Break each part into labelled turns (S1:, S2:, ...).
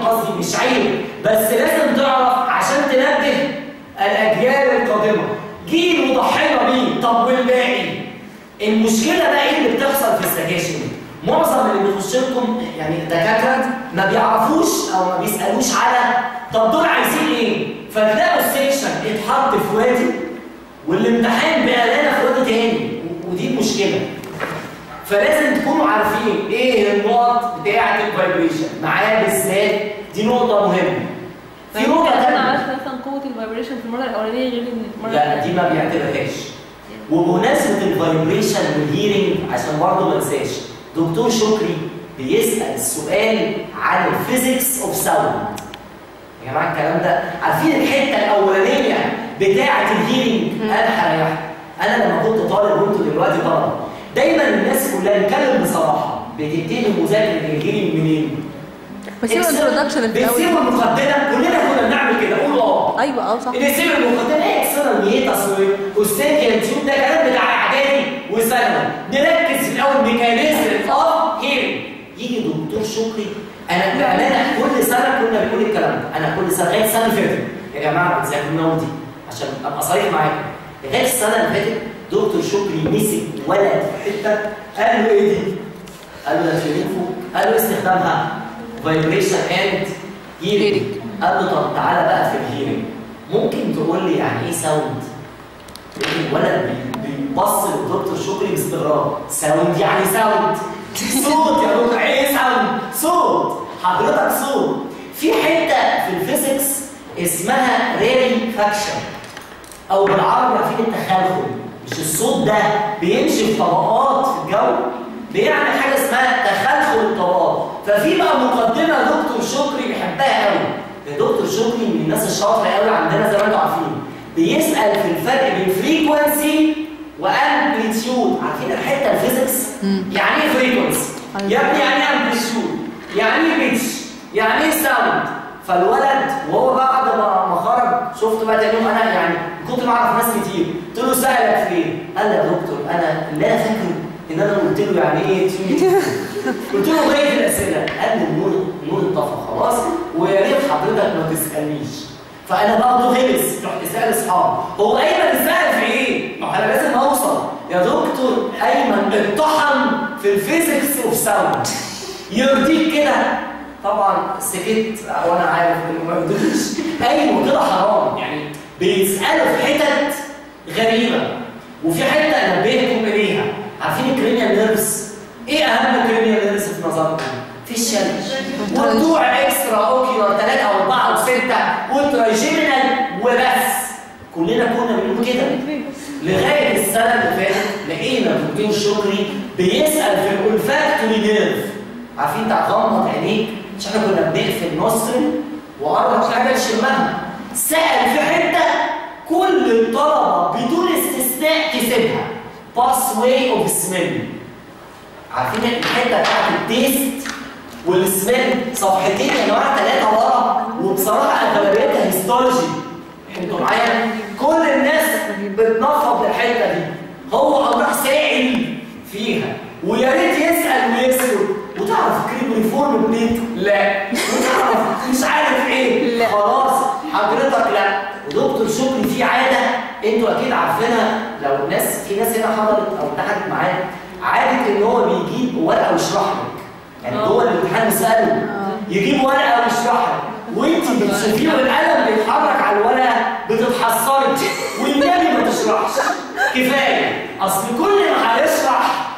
S1: قصدي مش عيب بس لازم تعرف عشان تنبه الاجيال القادمه جيل وضحينا بيه طب والباقي المشكله بقى ايه اللي بتحصل في السكاشن معظم اللي بيخش لكم يعني دكاتره ما بيعرفوش او ما بيسالوش على طب دول عايزين ايه فتلاقوا السكشن اتحط في وادي والامتحان بقى لنا في وادي تاني و- ودي المشكله فلازم تكونوا عارفين ايه النقط بتاعه الفايبريشن معايا بالذات دي نقطه مهمه في نقطه
S2: انا
S1: تانية
S2: عارفه مثلا قوه الفايبريشن في المره الاولانيه غير ان المره
S1: لا
S2: الثانيه
S1: دي ما بيعتبرهاش وبمناسبه الفايبريشن والهيرنج عشان برضه ما انساش دكتور شكري بيسال السؤال عن الفيزيكس اوف ساوند يا جماعه الكلام ده عارفين الحته الاولانيه بتاعه الهيرنج انا هريحك انا لما كنت طالب وانتوا دلوقتي طالب دايما الناس كلها نتكلم بصراحه بتبتدي مذاكره الهيرنج منين؟
S3: بسيب الانترودكشن في
S1: بتسيبوا
S3: الاول
S1: المقدمه كلنا كنا بنعمل كده قول اه
S3: ايوه اه صح
S1: اللي يسيب المقدمه ايه اكسنا ميتاس واستاذ تيوب ده كلام بتاع اعدادي وثانوي نركز في الاول ميكانيزم اوف هيرنج يجي دكتور شكري انا بامانه كل سنه كنا بنقول الكلام ده انا كل سنه لغايه السنه اللي فاتت يا جماعه بتذاكروا ودي عشان ابقى صريح معاكم لغايه السنه اللي فاتت دكتور شكري مسك ولد في حته قال له ايه دي؟ قال له ده فيلينفو قال له استخدامها فايبريشن اند هيرنج قال له طب تعالى بقى في الهيرنج ممكن تقول لي يعني ايه ساوند؟ الولد بي- بيبص للدكتور شكري باستغراب ساوند يعني ساوند صوت يا دكتور ايه ساوند صوت حضرتك صوت في حته في الفيزيكس اسمها ريري فاكشن او بالعربي عارفين التخلخل مش الصوت ده بيمشي في طبقات في الجو بيعمل حاجه اسمها تخلخل الطبقات ففي بقى مقدمه دكتور شكري بيحبها قوي دكتور شكري من الناس الشاطره قوي عندنا زي ما انتم عارفين بيسال في الفرق بين فريكونسي وامبليتيود عارفين الحته الفيزيكس يعني ايه فريكونسي
S3: أيوة.
S1: يا ابني يعني ايه امبليتيود يعني ايه بيتش يعني ايه ساوند فالولد وهو بعد ما ما خرج شفت بقى تاني يوم انا يعني كنت بعرف ناس كتير قلت له سالك في ايه؟ قال لي يا دكتور انا اللي انا فاكره ان انا قلت له يعني ايه تيوب قلت له بقيه الاسئله قال لي النور النور انطفى خلاص ويا ريت حضرتك ما تسالنيش فانا برضه غلس رحت سال اصحابي هو ايمن سال في ايه؟ ما انا لازم اوصل يا دكتور ايمن اتطحن في الفيزيكس اوف ساوند يرضيك كده طبعا سكت وانا عارف انه ما يرضيش ايوه كده حرام يعني بيسالوا في حتت غريبه وفي حته نبهتكم اليها عارفين الكرينيال نيرفز ايه اهم كرينيال نيرفز في نظركم؟ في الشمس وبتوع اكسترا اوكيولار ثلاثه او اربعه وسته وترايجيمينال وبس كلنا كنا بنقول كده لغايه السنه اللي فاتت لقينا دكتور شكري بيسال في الاولفاكتوري نيرف عارفين بتاع غمض عينيك مش احنا كنا بنقفل نصرم وقرب حاجه نشمها سال في حته كل الطلبه بدون استثناء تسيبها باس واي اوف سميل عارفين الحته بتاعت التيست والسميل صفحتين يا جماعه ثلاثه ورا وبصراحه اغلبيتها هيستولوجي انتوا معايا كل الناس بتنفض الحته دي هو قام سائل فيها ويا ريت يسال ويسال وتعرف كريم ريفورم بليت لا وتعرف مش عارف ايه
S3: لا.
S1: خلاص حضرتك لا ودكتور شكري في عاده انتوا اكيد عارفينها لو الناس في ناس هنا حضرت او اتحدت معانا عاده ان هو بيجيب ورقه ويشرح لك يعني
S2: آه.
S1: جوه الامتحان يساله يجيب ورقه ويشرح لك وانت بتشوفيه والقلم بيتحرك على الورقه بتتحسري والنبي ما تشرحش كفايه اصل كل ما هيشرح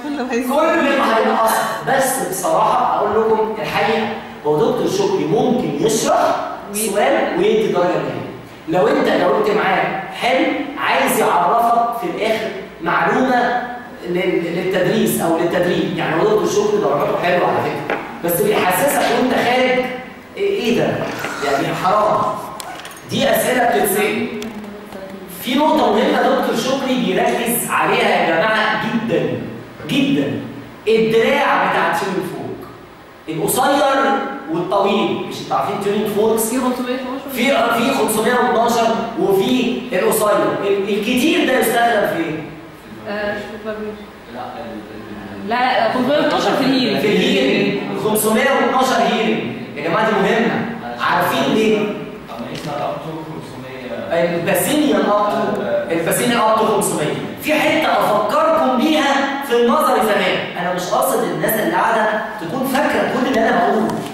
S1: كل ما هينقص بس بصراحه اقول لكم الحقيقه هو دكتور شكري ممكن يشرح سؤال ويدي درجه تانية لو انت جاوبت معاه حلو عايز يعرفك في الاخر معلومه لل- للتدريس او للتدريب يعني هو دكتور شكري درجاته حلوه على فكره بس بيحسسك وانت خارج ايه إيه ده يعني حرام دي اسئله بتتسال في نقطة مهمة دكتور شكري بيركز عليها يا جماعة جدا جدا الدراع بتاع التيونينج فوق القصير والطويل مش انتوا عارفين تيونينج فوركس
S2: في 512
S1: في في 512 وفي القصير ال- الكتير ده يستخدم في ايه؟
S2: آه، شوف الفايبريشن. لا لا 512 في الهيل
S1: في الهيرنج 512 هيرنج يا جماعة دي مهمة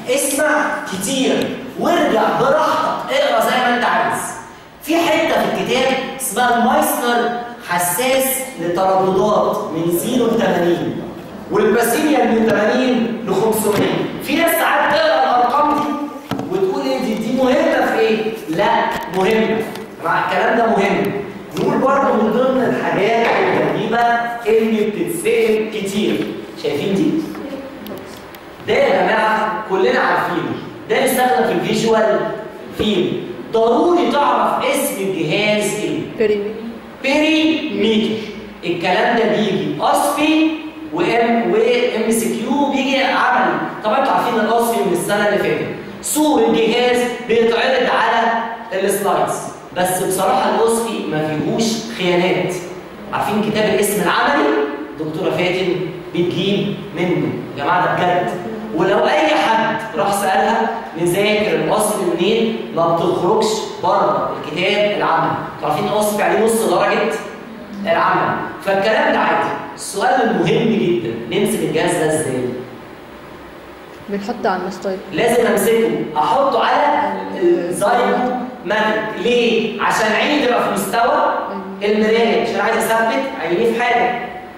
S1: اسمع كتير وارجع براحتك اقرا زي ما انت عايز في حته في الكتاب اسمها المايسنر حساس للترددات من 0 ل 80 والباسيميا من 80 ل 500 في ناس ساعات تقرا الارقام دي وتقول ايه دي دي مهمه في ايه؟ لا مهمه مع الكلام ده مهم نقول برضه من ضمن الحاجات الغريبه اللي بتتسال كتير شايفين دي؟ ده يا جماعه كلنا عارفينه ده بيستخدم في الفيجوال فيلد ضروري تعرف اسم الجهاز ايه
S3: بيريمي
S1: بيري ميتر الكلام ده بيجي اصفي وام وام سي كيو بيجي عملي طبعا انتوا عارفين الاصفي من السنه اللي فاتت صور الجهاز بيتعرض على السلايدز بس بصراحه الاصفي ما فيهوش خيانات عارفين كتاب الاسم العملي دكتوره فاتن بتجيب منه يا جماعه ده بجد ولو اي حد راح سالها نذاكر الاصل منين ما بتخرجش بره الكتاب العملي انتوا عارفين الاصل عليه نص درجه العمل فالكلام ده عادي السؤال المهم جدا نمسك الجهاز ده ازاي
S3: بنحط على المستايل
S1: لازم امسكه احطه على الزايكو ماتك ليه عشان عيني تبقى في مستوى المرايه عشان عايز اثبت عيني في حاجه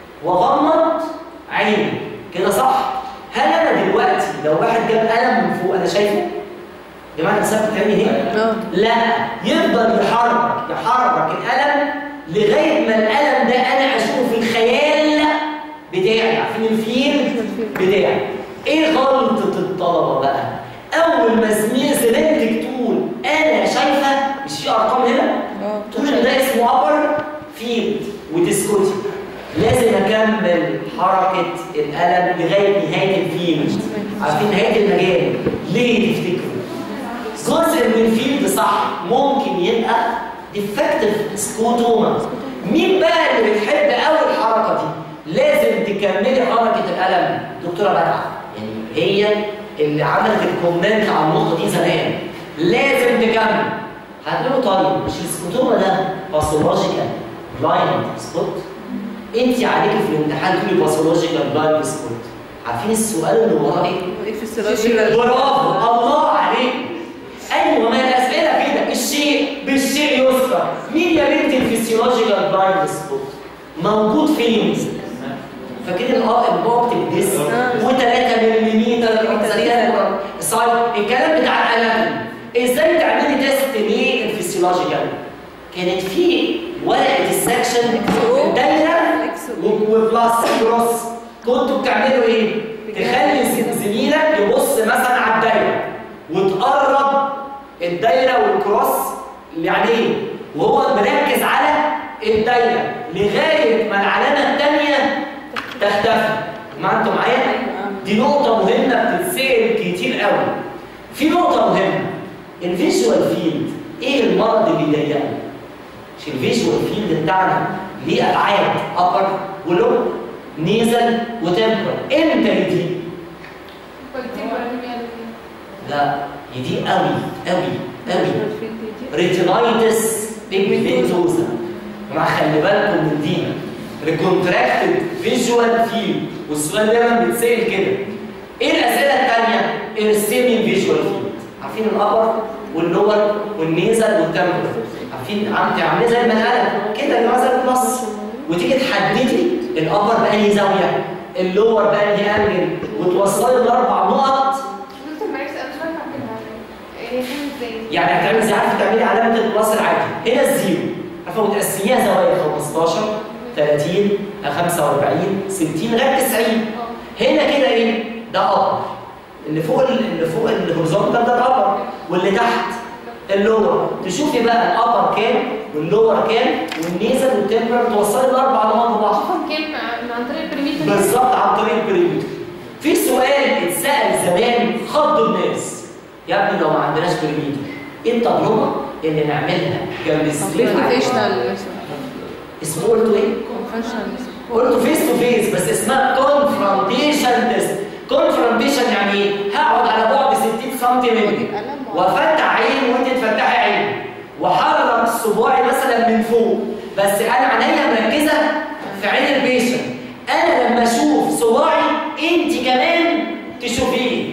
S1: واغمض عيني كده صح هل انا دلوقتي لو واحد جاب قلم من فوق انا شايفه يا جماعه انا ثبت عيني هنا
S3: اه
S1: لا يفضل يحرك يحرك القلم لغايه ما القلم ده انا اشوفه في الخيال بتاعي عارفين الفيل بتاعي ايه غلطه الطلبه بقى اول ما زميل زميلتك تقول انا شايفه مش في ارقام هنا
S3: اه
S1: تقول ان ده اسمه ابر فيلد وتسكتي لازم اكمل حركه القلم لغايه نهايه الفيلد عارفين نهايه المجال ليه تفتكروا جزء من الفيلد صح ممكن يبقى ديفكتيف سكوتوما مين بقى اللي بتحب قوي الحركه دي لازم تكملي حركه القلم دكتوره بدعه يعني هي اللي عملت الكومنت على النقطه دي زمان لازم تكمل هتقولوا طيب مش السكوتوما ده باثولوجيكال بلايند سبوت انت عليكي في الامتحان تقولي باثولوجيكال بلايند سبوت عارفين السؤال اللي وراه ايه؟
S3: ايه في السيرولوجي
S1: برافو الله عليك ايوه ما الاسئله كده الشيء بالشيء يذكر مين يا بنت الفسيولوجيكال بلايند سبوت موجود فين فاكرين الاه الاوبتيك ديسك و3 ملم سايد الكلام بتاع الاناتومي ازاي تعملي تيست للفسيولوجيكال كانت في ورقه السكشن دايره وبلس كروس كنتوا بتعملوا ايه؟ تخلي زميلك يبص مثلا على الدايره وتقرب الدايره والكروس اللي عليه وهو مركز على الدايره لغايه ما العلامه الثانيه تختفي ما انتوا معايا؟ دي نقطه مهمه بتتسال كتير قوي في نقطه مهمه الفيجوال فيلد ايه المرض اللي بيضايقه؟ مش الفيجوال فيلد بتاعنا ليه ابعاد ابر ولو نيزل وتمبرال امتى يضيق؟ لا يضيق قوي قوي قوي ريتينايتس بيجمنتوزا مع خلي بالكم من دي ريكونتراكتد فيجوال فيلد والسؤال دايما بيتسال كده ايه الاسئله الثانيه؟ ارسمي الفيجوال فيلد عارفين الابر واللور والنيزل والتمبرال عارفين عم تعملي زي ما انا كده اللي زي البلس وتيجي تحددي الابر بأنهي زاويه اللور بأنهي انجل وتوصلي الاربع نقط يعني هتعمل زي عارفه تعملي علامه البلس العادي هنا الزيرو عارفه وتقسميها زوايا 15 30 45 60 لغايه 90 هنا كده ايه؟ ده ابر اللي فوق اللي فوق الهوريزونتال ده الابر واللي تحت اللور تشوفي بقى الابر كام واللور كام والنيزل والتمبر توصلي الاربع نقط ببعض
S2: عن طريق البريميتر
S1: بالظبط عن طريق البريمتر في سؤال اتسال زمان خض الناس يا ابني لو ما عندناش بريمتر ايه التجربه اللي نعملها جنب السليب
S3: كونفشنال
S1: اسمه قلتوا ايه؟
S3: كونفشنال
S1: قلتوا فيس تو فيس بس اسمها كونفرونتيشن تيست كونفرونتيشن يعني ايه؟ هقعد على بعد 60 سم منك وافتح عيني وانت تفتحي عيني وحرك صباعي مثلا من فوق بس انا عينيا مركزه في عين البيشنت انا لما اشوف صباعي انت كمان تشوفيه
S3: لا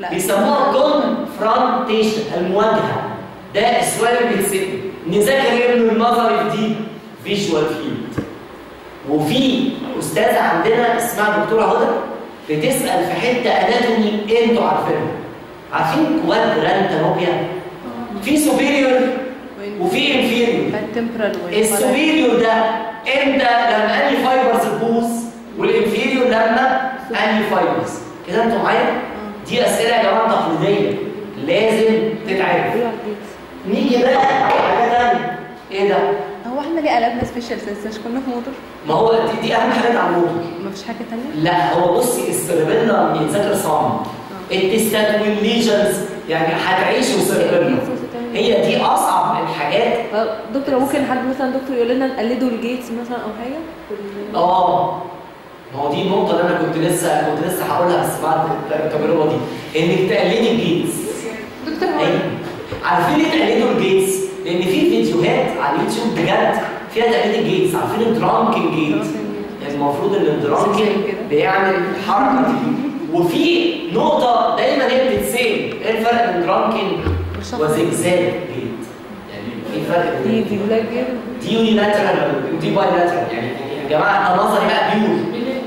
S3: لا.
S1: بيسموها كونفرونتيشن المواجهه ده السؤال اللي بيتسال نذاكر ايه من النظري في دي فيجوال فيلد وفي استاذه عندنا اسمها دكتوره هدى بتسال في حته اناتومي انتوا عارفينها عارفين كوادرانتانوبيا في سوبيريور وفي انفيريور
S3: التمبرال
S1: السوبيريور ده امتى لما اني فايبرز تبوظ والانفيريور لما اني فايبرز كده انتوا معايا دي اسئله يا جماعه تقليديه لازم تتعرف نيجي بقى حاجه ثانيه ايه ده
S3: هو احنا ليه قلبنا سبيشال سينس مش كنا في موتور؟
S1: ما هو دي, دي اهم حاجه على الموضوع
S3: مفيش حاجة تانية؟
S1: لا هو بصي السيربيلا بيتذاكر صعب التستات والليجنز يعني هتعيشوا سيربيلا هي دي اصعب الحاجات
S4: آه، دكتور ممكن حد مثلا دكتور يقول لنا نقلده الجيتس مثلا او حاجه في ال-
S1: اه ما هو دي النقطة اللي أنا كنت لسه كنت لسه هقولها بس بعد التجربة دي إنك تقلدي الجيتس
S2: دكتور هو
S1: أيوة عارفين ليه تقلدوا الجيتس؟ لأن في فيديوهات على اليوتيوب بجد فيها تقليد الجيتس عارفين الدرانكن جيت المفروض إن الدرانكن
S3: كده.
S1: بيعمل الحركة دي وفي نقطة دايما هي بتتسال إيه الفرق بين درانكن وزجزاج جيت؟ يعني في فرق
S4: دي
S1: بين
S4: دي بلاك جيم
S1: دي يونيلاترال ودي بايلاترال يعني يا جماعه انا نظري بقى بيور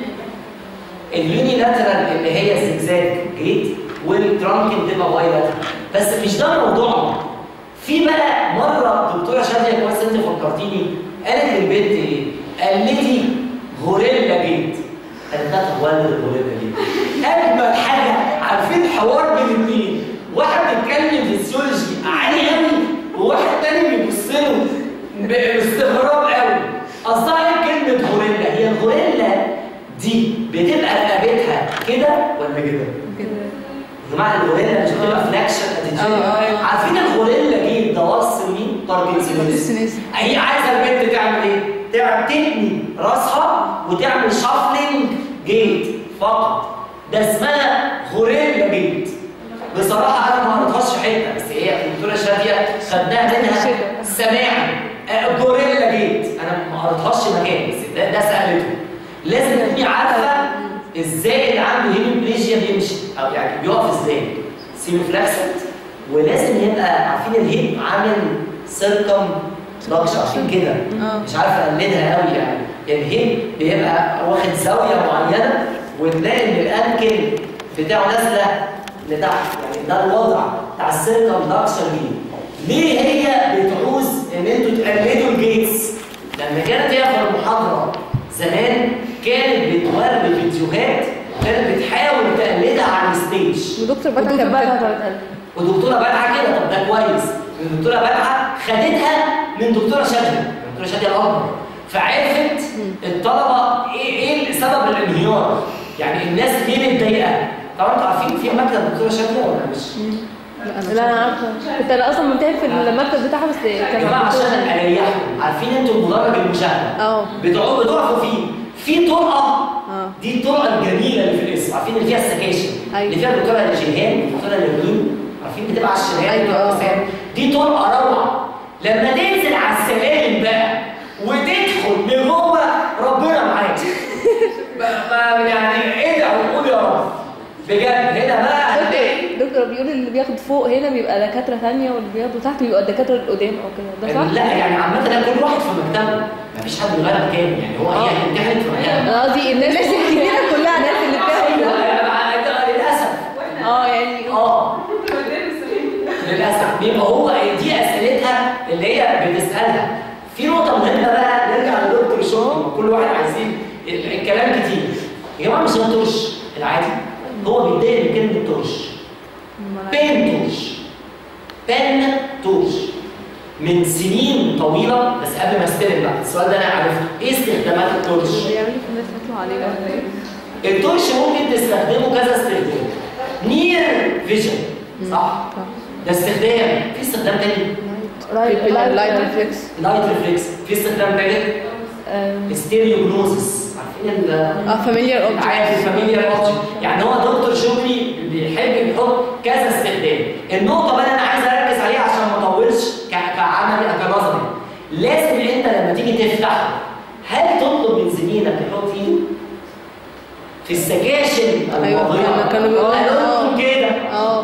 S1: اليونيلاترال اللي هي الزجزاج جيت والترانكن تبقى بايلاترال بس مش ده موضوعنا في بقى مره دكتوره شاديه كويس انت فكرتيني قالت للبنت ايه؟ قالتي غوريلا جيت قالت لها طب ولد الغوريلا جيت اجمل حاجه عارفين حوار بين الاثنين واحد بيتكلم فيسيولوجي عالي قوي وواحد تاني بيبص له ب- باستغراب قوي قصدها ايه كلمه غوريلا هي الغوريلا دي بتبقى رقبتها كده ولا كده يا جماعه الغوريلا مش بتبقى فلاكشن اتيتيود
S3: آه، أيوة.
S1: عارفين الغوريلا دي ده وصف مين باركنسونيز
S3: باركنسونيز.
S1: هي عايزه البنت تعمل ايه تعمل تبني راسها وتعمل شافلنج جيت فقط ده اسمها غوريلا جيت بصراحه انا ما قريتهاش في حته بس هي الدكتوره شاديه خدناها منها سماعا آه، غوريلا جيت انا ما قريتهاش مكان بس ده, ده سالته لازم تكوني عارفه ازاي اللي عنده هيموبليجيا بيمشي او يعني بيقف ازاي سيميفلاكسنت ولازم يبقى عارفين الهيب عامل سيركم ضغط عارفين كده
S3: اه.
S1: مش عارف اقلدها قوي يعني الهيب بيبقى واخد زاويه معينه وتلاقي ان الانكل بتاعه نازله لتحت يعني ده الوضع بتاع السيركم داكشن دي ليه هي بتعوز ان انتوا تقلدوا الجيتس لما كانت هي في المحاضره زمان كانت بتوري فيديوهات كانت بتحاول تقلدها على الستيج
S4: ودكتور بدر
S3: ودكتور
S4: كان بقى
S3: بدر.
S4: بتاعت
S1: ودكتوره بادعه كده طب ده كويس ان الدكتوره بادعه خدتها من دكتوره شاديه دكتوره شاديه الاكبر فعرفت الطلبه ايه ايه سبب الانهيار يعني الناس ليه متضايقه طبعا انتوا عارفين في مكتب دكتوره شاديه ولا مش؟
S4: لا انا عارفه كنت انا اصلا منتهي في المكتب بتاعها بس
S1: يا
S4: كان
S1: جماعه
S4: دكتور
S1: عشان اريحكم عارفين انتوا المدرج المشاهده
S3: اه
S1: بتقعدوا بتقفوا فيه في طرقه
S3: اه
S1: دي الطرقه الجميله اللي في الاسم عارفين اللي فيها السكاشن
S3: أيوة.
S1: اللي فيها الدكتوره جيهان الدكتوره لمين عارفين بتبقى على الشمال
S3: أيوة،
S1: الدكتورة
S3: آه.
S1: حسام. دي طرقه روعه لما تنزل على السلالم بقى وتدخل لجوه ربنا معاك ما- ما- يعني ادعوا وقول يا رب بجد هنا بقى هتلاقي
S4: دكتور دكتور بيقول اللي بياخد فوق هنا بيبقى دكاتره ثانيه واللي بياخدوا تحت بيبقى الدكاتره القدام او كده ده صح؟
S1: لا يعني عامة لا كل واحد في مكتبه مفيش حد بيغير مكانه يعني هو هي هتمتحن في مكانه
S4: انا قصدي الناس
S3: الناس الكبيره كلها
S4: الناس اللي
S1: ايوه
S4: بتاخد
S1: ده للاسف
S4: اه يعني
S1: اه للاسف بيبقى هو دي اسئلتها اللي هي بتسالها في نقطه مهمه بقى نرجع لدكتور شكري كل واحد عايزين ال- الكلام كتير يا جماعه مش الترش العادي هو بيتضايق من كلمه ترش بين ترش بين ترش من سنين طويله بس قبل ما استلم بقى السؤال ده انا عرفته ايه استخدامات الترش؟
S4: بيعملوا في الناس بيطلعوا عليه ولا ايه؟
S1: التورش ممكن تستخدمه كذا استخدام نير فيجن صح ده استخدام في استخدام تاني
S3: لايت ريفلكس
S1: لايت ريفلكس في استخدام تالت
S4: آم،
S1: ستيريوجنوزس عارفين ال
S3: اه فاميليار اوبجكت
S1: عارف الفاميليا اوبجكت يعني هو دكتور شغلي بيحب يحط كذا استخدام النقطه بقى اللي انا عايز اركز عليها عشان ما اطولش ك- كعملي كنظري لازم انت لما تيجي تفتح هل تطلب من زميلك يحط ايده في السكاشن
S3: أيوة،
S1: الماضية
S3: لما كانوا بيقولوا-
S1: قالوا لهم كده
S3: اه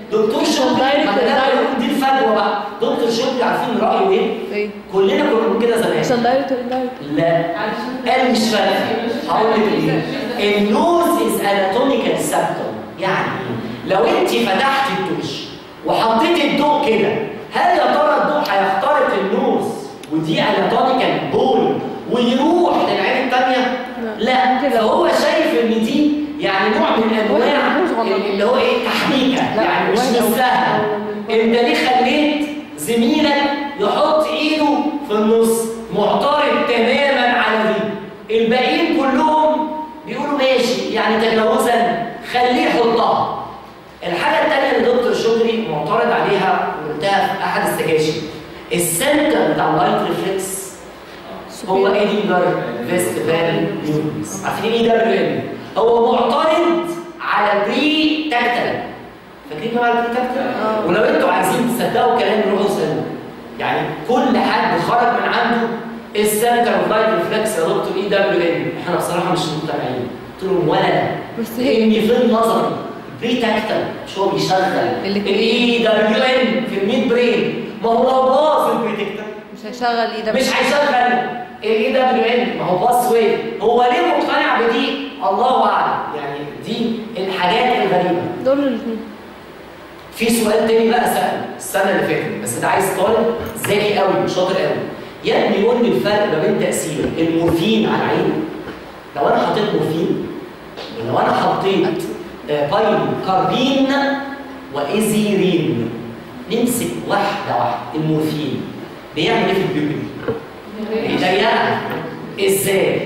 S1: دكتور شوقي
S3: direct-
S1: ما ده
S3: direct.
S1: دي الفجوه بقى دكتور شوقي عارفين رايه ايه؟
S3: ايه
S1: كلنا كنا بنقول كده زمان
S3: عشان دايركت واندايركت
S1: لا قال مش فارق هقول لك ايه النوز از اناتوميكال سبتم يعني إيه؟ لو انت فتحت الدوش وحطيت الضوء كده هل يا ترى الضوء هيخترق النوز ودي اناتوميكال بول ويروح للعين الثانيه لا
S3: ممكن لو-
S1: فهو شايف ان دي يعني نوع من انواع
S3: النوز غلط.
S1: اللي هو ايه تحنيكه
S3: لا،
S1: يعني مش
S3: واحد أو-
S1: مستاهل
S3: أو-
S1: انت ليه خليت زميلك يحط ايده في النص معترض تماما على دي الباقيين كلهم بيقولوا ماشي يعني تجاوزا خليه يحطها الحاجه الثانيه اللي دكتور شغري معترض عليها وقلتها في احد السكاشن السنتر بتاع اللايت ريفلكس هو ايدنجر فيستيفال نيوز عارفين ايه ده بالعلم هو معترض على البري تاكتل فاكرين جماعه البري تاكتل
S3: آه.
S1: ولو انتوا عايزين تصدقوا كلام روحوا اسالوه يعني كل حد خرج من عنده السنتر اوف لايت ريفلكس يا دكتور اي دبليو ان احنا بصراحه مش مقتنعين قلت لهم ولا ده
S3: بس هي
S1: لان في النظري بري تاكتل مش هو بيشغل الاي دبليو ان في الميد برين ما هو لو باظ البري تاكتل
S3: مش هيشغل ايه ده
S1: مش هيشغل الاي دبليو ان ما هو باس ويف هو ليه مقتنع بدي الله اعلم يعني دي الحاجات الغريبه
S3: دول الاثنين
S1: في سؤال تاني بقى سأل السنه اللي فاتت بس ده عايز طالب ذكي قوي شاطر قوي يا ابني قول لي الفرق ما بين تاثير المورفين على العين لو انا حطيت مورفين ولو انا حطيت آه، بايلو كاربين وايزيرين نمسك واحده واحده المورفين بيعمل ايه في البيبي؟ بيضيقها ازاي؟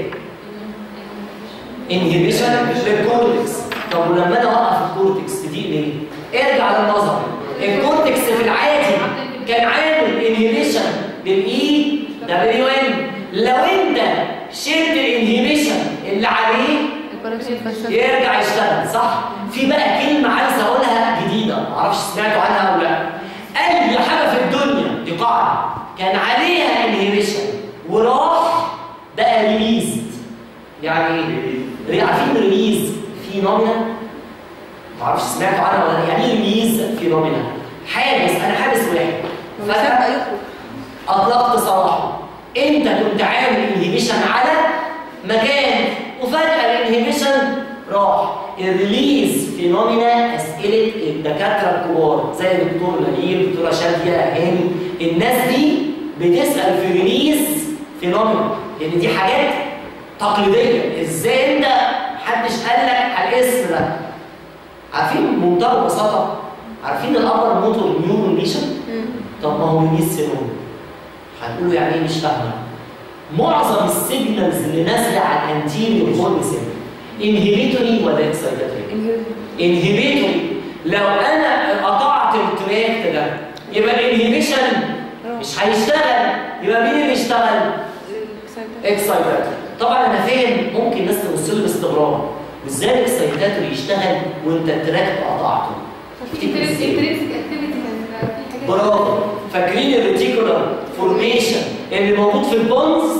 S1: انهبيشن للكورتكس طب ولما انا اوقف الكورتكس تضيق ليه؟ ارجع للنظر الكورتكس في العادي كان عامل انهبيشن للاي دبليو ان لو انت شلت الانهبيشن اللي عليه
S3: الباراسيمباثيك
S1: يرجع يشتغل صح؟ في بقى كلمة عايز أقولها جديدة معرفش سمعتوا عنها أو لا أي حاجة في الدنيا دي قاعدة كان عليها انهبيشن وراح بقى ريليزد يعني ايه؟ عارفين ريليز فينومينا؟ معرفش سمعتوا عنها ولا لا يعني ايه ريليز فينومينا؟ حابس أنا حابس واحد
S3: وسابقى
S1: فجأة
S3: يخرج
S1: اطلقت سراحه انت كنت عامل انهبيشن على مكان وفجاه الانهبيشن راح الريليز فينومينا اسئله الدكاتره الكبار زي الدكتور نبيل دكتوره شاديه هاني الناس دي بتسال في ريليز فينومينا لان دي حاجات تقليديه ازاي انت محدش قال لك على الاسم ده عارفين بمنتهى البساطه عارفين الابر موتور نيورون ليشن طب ما هو ريليز سينوم هتقولوا يعني ايه مش فاهمه معظم السيجنالز اللي نازله على الانتيريور هورن سيل انهبيتوري ولا اكسايتاتوري انهبيتوري لو انا قطعت التراكت ده يبقى الانهبيشن مش هيشتغل يبقى مين اللي يشتغل اكسايتاتوري طبعا انا فاهم ممكن الناس تبص لي باستغراب وازاي الاكسايتاتوري يشتغل وانت التراكت قطعته
S2: في انترنسك اكتيفيتي كان في حاجات
S1: برافو فاكرين الريتيكولار فورميشن اللي موجود في البونز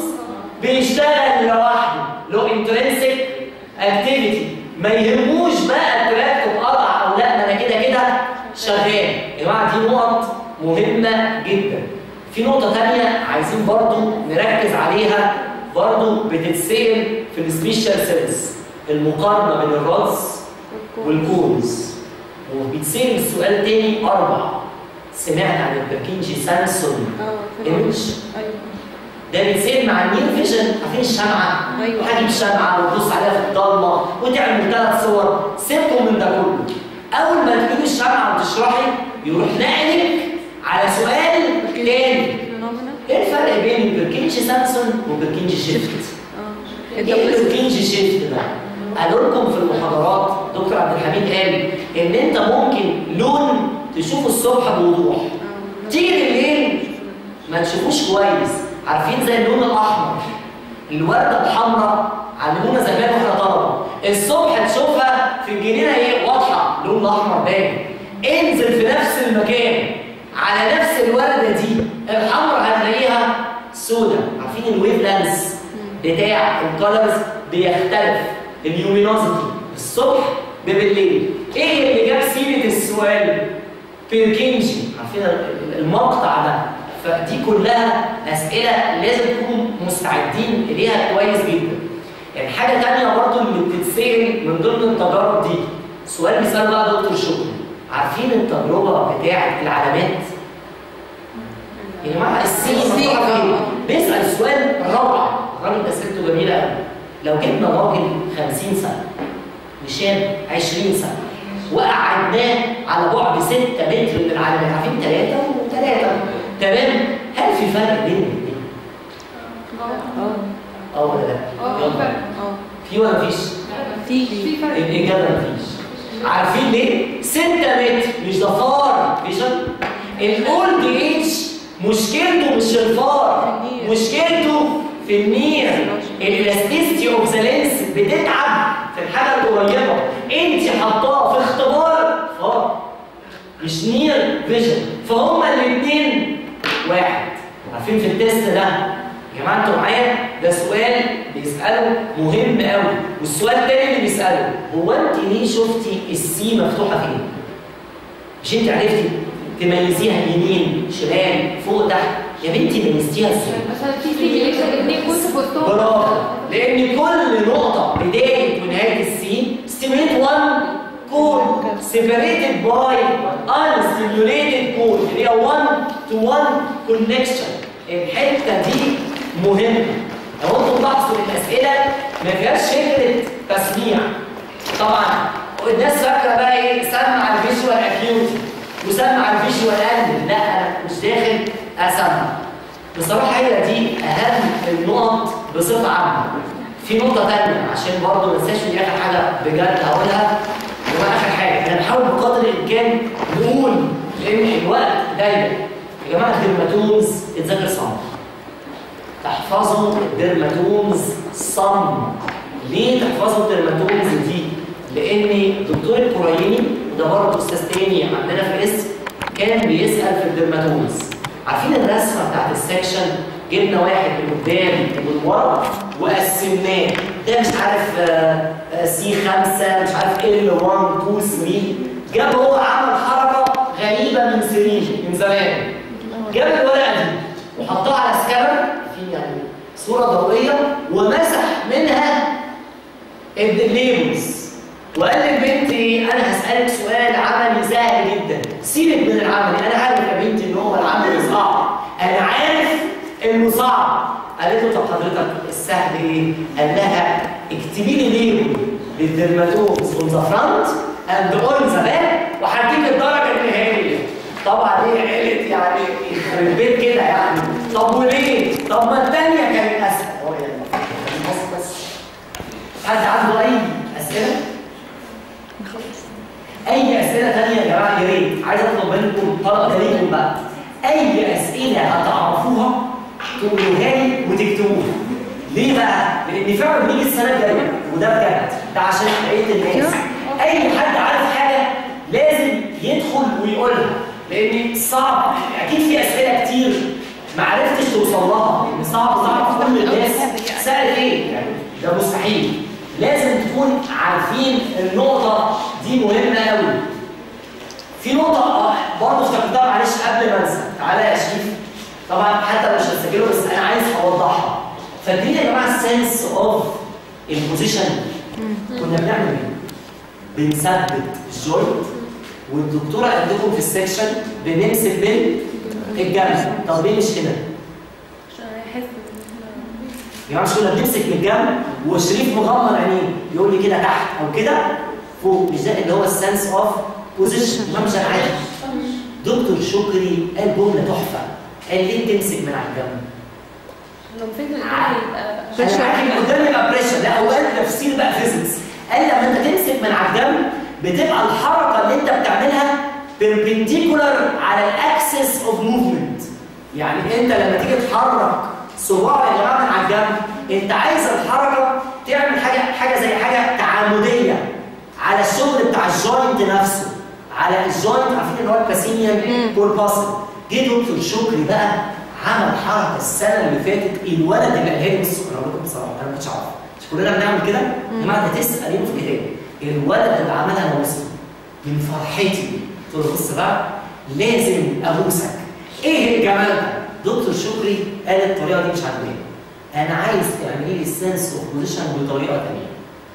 S1: بيشتغل لوحده له انترنسك اكتيفيتي ما يهموش بقى التراك اتقطع او لا ما انا كده كده شغال يا جماعه دي نقط مهمه جدا في نقطه ثانيه عايزين برضو نركز عليها برضو بتتسال في السبيشال سيلز المقارنه بين الرادز والكونز وبيتسال السؤال تاني اربع سمعت عن البركنجي سامسون ايمج
S3: ايوه
S1: ده بيتسال مع النير فيجن عارفين الشمعه
S3: أيوة.
S1: هجيب شمعه وتبص عليها في الضلمه وتعمل ثلاث صور سيبكم من ده كله اول ما تجيبي الشمعه وتشرحي يروح نقلك على سؤال تاني
S3: فينومينا
S1: ايه الفرق بين البركنجي سامسون وبركنجي شيفت؟
S3: اه
S1: ايه
S3: الدبل
S1: البركنجي شيفت ده؟ قالوا لكم في المحاضرات دكتور عبد الحميد قال ان انت ممكن لون تشوفه الصبح بوضوح تيجي بالليل ما تشوفوش كويس عارفين زي اللون الاحمر الورده الحمراء علمونا زمان واحنا طلبه الصبح تشوفها في الجنينه ايه واضحه اللون الاحمر باين انزل في نفس المكان على نفس الورده دي الحمراء هتلاقيها سودة عارفين الويف لانس بتاع الكالرز بيختلف اليومينوزيتي الصبح ببالليل ايه اللي جاب سيره السؤال سؤال بيركينجي عارفين المقطع ده فدي كلها اسئله لازم تكونوا مستعدين اليها كويس جدا يعني حاجه تانية برضو اللي بتتسال من ضمن التجارب دي سؤال بيسال بقى دكتور شكري عارفين التجربه بتاعه العلامات يا جماعه السين مفتوحه فين؟ بيسال سؤال روعه الراجل ده اسئلته جميله قوي لو جبنا راجل 50 سنه وشاب 20 سنه وقعدناه على بعد 6 متر من العلامات عارفين ثلاثه وثلاثه تمام هل في فرق بين الاثنين؟ اه ولا لا؟
S2: اه في
S1: يلا.
S2: فرق
S4: اه
S1: في ولا مفيش؟
S4: في
S2: في فرق
S1: الإجابة مفيش عارفين ليه؟ 6 متر مش ده فار فيجن الأولد إيج مشكلته مش الفار
S4: النير.
S1: مشكلته في النير الالاستيستي اوف ذا لينس بتتعب في الحاجة القريبة انت حطاه في اختبار فار مش نير فيجن فهما الاثنين واحد عارفين في التست ده يا جماعه انتوا معايا ده سؤال بيساله مهم قوي والسؤال الثاني اللي بيساله هو انت ليه شفتي السي مفتوحه فين؟ مش انت عرفتي تميزيها يمين شمال فوق تحت يا بنتي ميزتيها ازاي؟
S2: عشان في سيميليشن الاثنين كنت في وسطهم
S1: برافو لان كل نقطه بدايه ونهايه السي stimulate one code separated by unstimulated code اللي هي one to one connection الحته دي مهمه لو انتم تلاحظوا ان الاسئله ما فيهاش فكره تسميع طبعا الناس فاكره بقى ايه سمع الفيجوال اكيوتي وسمع الفيجوال اند لا انا مش داخل اسمع بصراحه هي دي اهم النقط بصفه عامه في نقطه ثانيه عشان برضه ما انساش في اخر حاجه بجد هقولها وهو اخر حاجه انا بحاول بقدر الامكان نقول لان الوقت ضيق يا جماعه الدرماتومز تتذاكر صم تحفظوا الدرماتومز صم ليه تحفظوا الدرماتومز دي؟ لان دكتور الكوريني وده برضه استاذ تاني عندنا في الاسم كان بيسال في الدرماتومز عارفين الرسمه بتاعت السكشن جبنا واحد من قدام ومن ورا وقسمناه ده مش عارف آه، آه، سي 5 مش عارف ال 1 2 3 جاب هو عمل حركه غريبه من سنين من زمان جاب الورقه دي وحطها على سكانر في يعني صوره ضوئيه ومسح منها الليبلز وقال للبنت ايه انا هسالك سؤال عملي سهل جدا سيبك من العملي انا عارف يا بنتي ان هو العملي صعب انا عارف انه صعب قالت له طب حضرتك السهل ايه؟ قال لها اكتبي لي ليبل للدرماتومز اون ذا فرونت اند اون ذا باك وهديك الدرجه النهائيه طبعا هي قالت يعني يخرب البيت كده يعني طب وليه؟ طب ما الثانيه كانت اسهل هو يعني بس بس حد عنده اي اسئله؟ اي اسئله ثانيه يا جماعه يا ريت عايز اطلب منكم طلب ده ليكم بقى اي اسئله هتعرفوها تقولوها لي وتكتبوها ليه بقى؟ لان فعلا بيجي السنه الجايه وده بجد ده عشان بقيه الناس اي حد عارف حاجه لازم يدخل ويقولها لان صعب اكيد في اسئله كتير ما عرفتش توصل لها لان صعب صعب كل الناس سالت ايه يعني ده مستحيل لازم تكون عارفين النقطه دي مهمه قوي في نقطة آه، برضه افتكرتها معلش قبل ما انسى، تعالى يا شريف. طبعا حتى مش هسجله بس انا عايز اوضحها. فاكرين يا جماعة السنس اوف البوزيشن؟ كنا بنعمل ايه؟ بنثبت الجوينت والدكتورة عندكم في السكشن بنمسك من الجنب، طب ليه مش هنا؟
S3: عشان احس
S1: يا جماعه مش كنا بنمسك من الجنب وشريف مغمض عينيه يقول لي كده تحت او كده فوق مش ده اللي هو السنس اوف بوزيشن ما مش عادي دكتور شكري قال جمله تحفه قال ليه تمسك من على الجنب؟
S3: لو فكرة يبقى
S1: انا معاك اللي قدامي يبقى بريشر لا هو قال تفسير بقى فيزيكس قال لما انت تمسك من على الجنب بتبقى الحركه اللي انت بتعملها بيربنديكولار على الاكسس اوف موفمنت يعني انت لما تيجي تحرك صباع يا جماعه من على الجنب انت عايز الحركه تعمل حاجه حاجه زي حاجه تعامديه على الشغل بتاع الجوينت نفسه على الجوينت عارفين اللي هو الباسينيان كورباسل جه دكتور شكري بقى عمل حركه السنه اللي فاتت الولد اللي قالها لي بص انا بقول لكم بصراحه انا ما كنتش اعرف مش كلنا بنعمل كده يا جماعه ده تسال يوم في كتاب الولد اللي عملها انا وصل من فرحتي قلت له بص بقى لازم ابوسك ايه الجمال ده؟ دكتور شكري قال الطريقه دي مش عاجباني انا عايز تعملي لي السنس اوف بوزيشن بطريقه ثانيه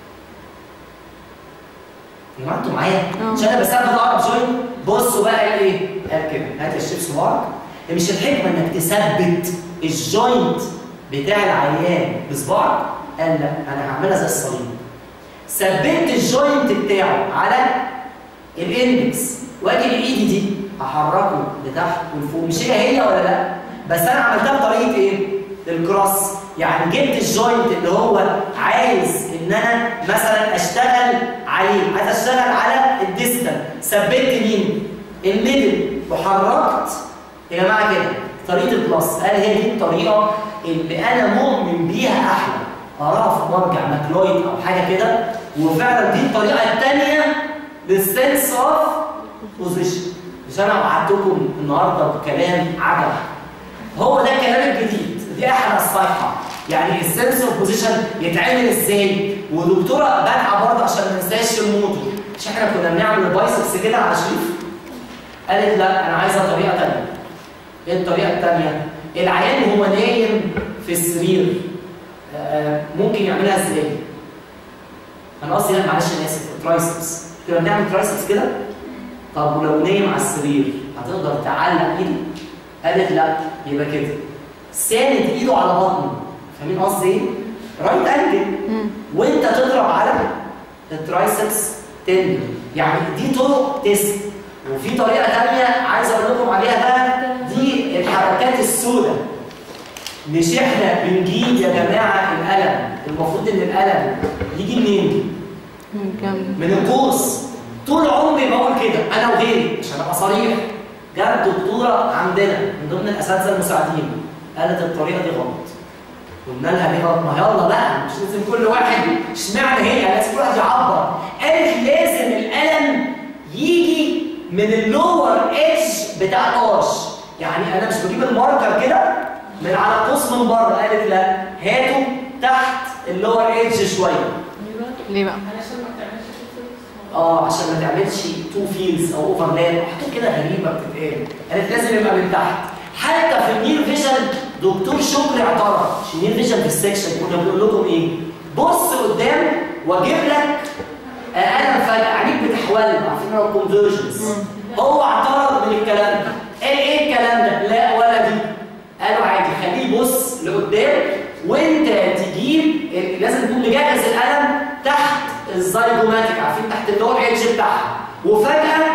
S1: يا جماعه انتوا معايا؟
S4: اه.
S1: عشان انا بسبب اقرب جوين بصوا بقى قال ايه؟ قال كده هات الشيب صباعك هي مش الحكمه انك تثبت الجوينت بتاع العيان بصباعك قال لا انا هعملها زي الصليب ثبت الجوينت بتاعه على الاندكس واجي بايدي دي احركه لتحت ولفوق مش هي هي ولا لا بس انا عملتها بطريقه ايه الكروس يعني جبت الجوينت اللي هو عايز ان انا مثلا اشتغل عليه عايز اشتغل على الديستال ثبت مين الميدل وحركت يا جماعه كده طريقه البلس قال هي دي الطريقه اللي انا مؤمن بيها احلى اراها في مرجع ماكلويد او حاجه كده وفعلا دي الطريقه الثانيه للسنس اوف بوزيشن مش انا وعدتكم النهارده بكلام عجب هو ده الكلام الجديد دي احلى الصيحه يعني السنس اوف بوزيشن يتعمل ازاي ودكتوره بادعه برضه عشان ما ننساش الموتور مش احنا كنا بنعمل البايسبس كده على شريف قالت لا انا عايزه طريقه ثانيه ايه الطريقه الثانيه العيان وهو نايم في السرير آه، ممكن يعملها ازاي انا قصدي لا معلش انا اسف ترايسبس كنا بنعمل ترايسبس كده طب ولو نايم على السرير هتقدر تعلق ايده قالت لا يبقى كده ساند ايده على بطنه فاهمين قصدي ايه رايت انجل وانت تضرب على الترايسبس تندن يعني دي طرق تيست وفي طريقه ثانيه عايز اقول لكم عليها بقى دي الحركات السوداء مش احنا بنجيب يا جماعه القلم المفروض ان القلم يجي منين؟ من القوس طول عمري بقول كده انا وغيري عشان ابقى صريح جت دكتوره عندنا من ضمن الاساتذه المساعدين قالت الطريقه دي غلط قلنا لها ليه غلط؟ ما يلا بقى مش لازم كل واحد اشمعنى هي لازم كل واحد يعبر قالت لازم القلم يجي من اللور ايدج بتاع القاش يعني انا مش بجيب الماركر كده من على القوس من بره قالت لا هاته تحت اللور ايدج شويه
S3: ليه بقى؟
S2: علشان ما تعملش كده.
S1: اه عشان ما تعملش تو فيلز او اوفرلاب حاجات كده غريبه بتتقال قالت لازم يبقى من تحت حتى في النير فيجن دكتور شكري اعترض مش النير فيجن في السكشن كنا بنقول لكم ايه بص قدام واجيب لك آه، انا فجاه عليك بتحول عارفين هو الكونفرجنس هو اعترض من الكلام ده قال ايه الكلام ده لا ولا دي قالوا عادي خليه يبص لقدام وانت تجيب لازم تكون مجهز القلم تحت الزايجوماتيك عارفين تحت اللي هو الايدج بتاعها وفجاه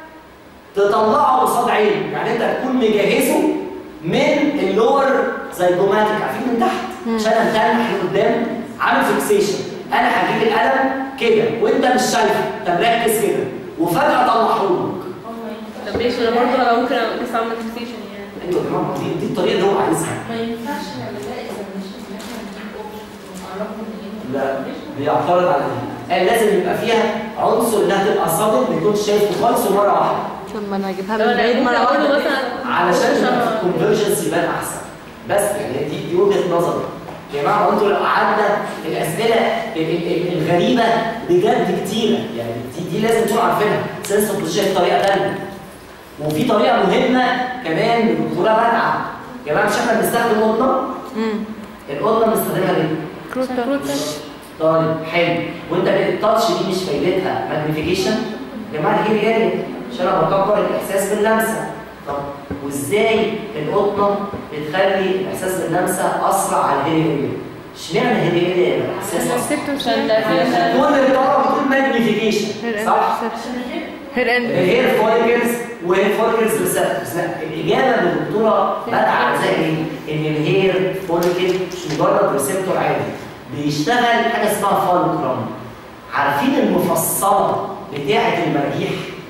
S1: تطلعه قصاد عينه يعني انت تكون مجهزه من اللور زايجوماتيك عارفين من تحت عشان امتنح لقدام عامل فيكسيشن انا هجيب القلم كده وانت مش شايفه طب ركز كده وفجاه اطلعه لك
S3: طب ماشي انا برضه انا ممكن بس اعمل فيكسيشن يعني
S1: ايوه يا جماعه دي, دي الطريقه اللي هو عايزها
S2: ما ينفعش نعمل لها examination ان احنا نجيب اوبجكت ونعرفهم منين.
S1: لا بيعترض على دي قال لازم يبقى فيها عنصر انها تبقى صادق ما يكونش شايفه خالص ومره واحده
S4: طب ما انا اجيبها
S3: لو
S4: من
S3: انا
S4: بعيد
S3: ممكن
S4: مره
S3: اقول له
S4: واحده
S3: مثلا
S1: علشان
S3: عشان-
S1: الكونفرجنس يبان احسن بس يعني دي دي وجهه نظري يا جماعه انتوا لو قعدنا الاسئله ال- ال- ال- الغريبه بجد كتيره يعني دي, دي لازم تكونوا عارفينها سنس اوف بطريقه ثانيه وفي طريقه مهمه كمان للدكتوره بدعه يا جماعه مش احنا بنستخدم قطنه
S4: امم
S1: القطنه بنستخدمها ليه؟
S4: كروتا
S1: طيب حلو وانت التاتش دي مش فايدتها ماجنيفيكيشن يا جماعه دي هي عشان انا بكبر الاحساس باللمسه طب وازاي القطنه بتخلي الاحساس باللمسه اسرع على الهيلي اشمعنى هيلي يبقى الاحساس اسرع؟
S3: عشان ده
S1: كل الطلبه بتقول ماجنيفيكيشن صح؟
S4: هير اند
S1: الهير فوليكلز وهير فوليكلز ريسبتورز لا الاجابه من الدكتوره بدعه زي ايه؟ ان الهير فوليكل مش مجرد ريسبتور عادي بيشتغل حاجه اسمها فولكرم عارفين المفصله بتاعه المرجيح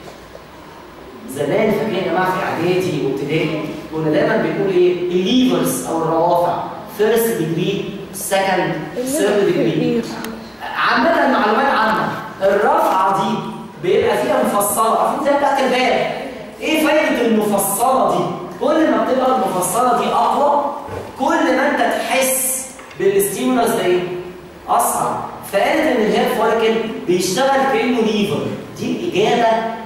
S1: زمان فاكرين يا جماعه في اعدادي وابتدائي كنا دايما بنقول ايه؟ الليفرز او الروافع فيرست ديجري سكند ثيرد ديجري عامة معلومات عامة الرفعة دي بيبقى فيها مفصلة عارفين زي بتاعت الباب ايه فايدة المفصلة دي؟ كل ما بتبقى المفصلة دي أقوى كل ما أنت تحس بالستيمولس ده ايه؟ أسرع فقالت إن الهير فوليكل بيشتغل كأنه ليفر دي الإجابة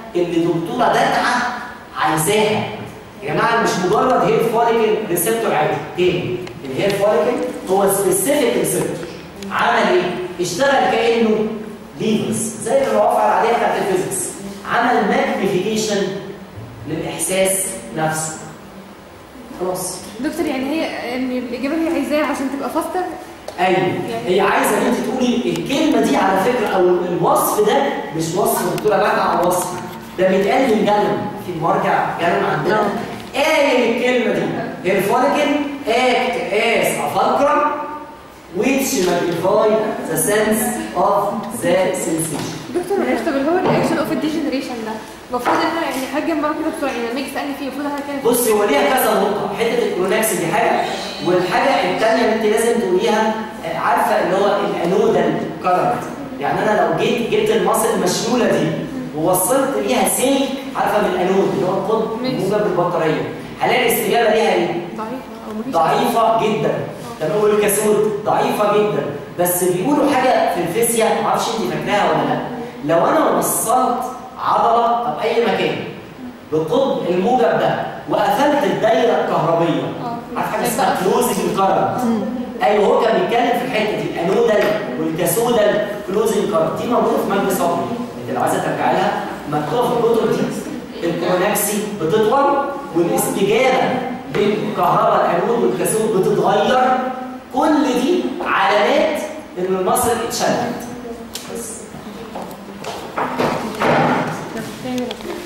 S1: اللي دكتوره داتعه عايزاها يا جماعه مش مجرد هير فوليكل ريسبتور عادي تاني الهير فوليكل هو سبيسيفيك ريسبتور عمل ايه؟ اشتغل كانه ليفرز زي الروافع العاديه بتاعت الفيزيكس عمل ماجنيفيكيشن للاحساس نفسه خلاص
S5: دكتور يعني هي ان الاجابه اللي هي عايزاها عشان تبقى فاستر
S1: ايوه هي عايزه ان انت تقولي الكلمه دي على فكره او الوصف ده مش وصف دكتوره بقى على وصف ده بيتقال من جلم في مرجع جلم عندنا قايل الكلمه دي هير فوليكل act as a fulcrum which magnify the sense of the sensation
S5: دكتور معلش طب اللي هو الاكشن اوف الديجنريشن ده المفروض ان انا يعني حاجه جنب كده بسرعه يعني لما يجي يسالني فيه المفروض انا كده
S1: بصي هو ليها كذا نقطة، حتة الكرونكس دي حاجة، والحاجة الثانية اللي أنت لازم تقوليها آه، عارفة اللي هو الأنودال كارنت، يعني أنا لو جيت جبت المصل المشلولة دي ووصلت ليها سلك عارفة من الأنود اللي هو القطب
S5: ماشي.
S1: موجب البطارية، هلاقي الاستجابة ليها إيه؟
S5: ضعيفه او مفيش
S1: ضعيفة جدا تمام والكسود ضعيفة جدا بس بيقولوا حاجة في الفيزياء معرفش انت فاكراها ولا لا لو انا وصلت عضلة او اي مكان بقطب الموجب ده وقفلت الدايرة الكهربية
S5: اه
S1: عارف حاجة
S5: هيبقى
S1: اسمها كلوزنج كارنت ايوه هو كان بيتكلم في الحتة دي الانودال والكاسودال كلوزنج كارنت دي موجودة في مجلس صبري انت لو عايزة ترجع لها مكتوبة في الكتب دي الكونكسي بتطول والاستجابه بين كهرباء الانود والكاثود بتتغير كل دي علامات ان المصل اتشدت بس
S3: تاني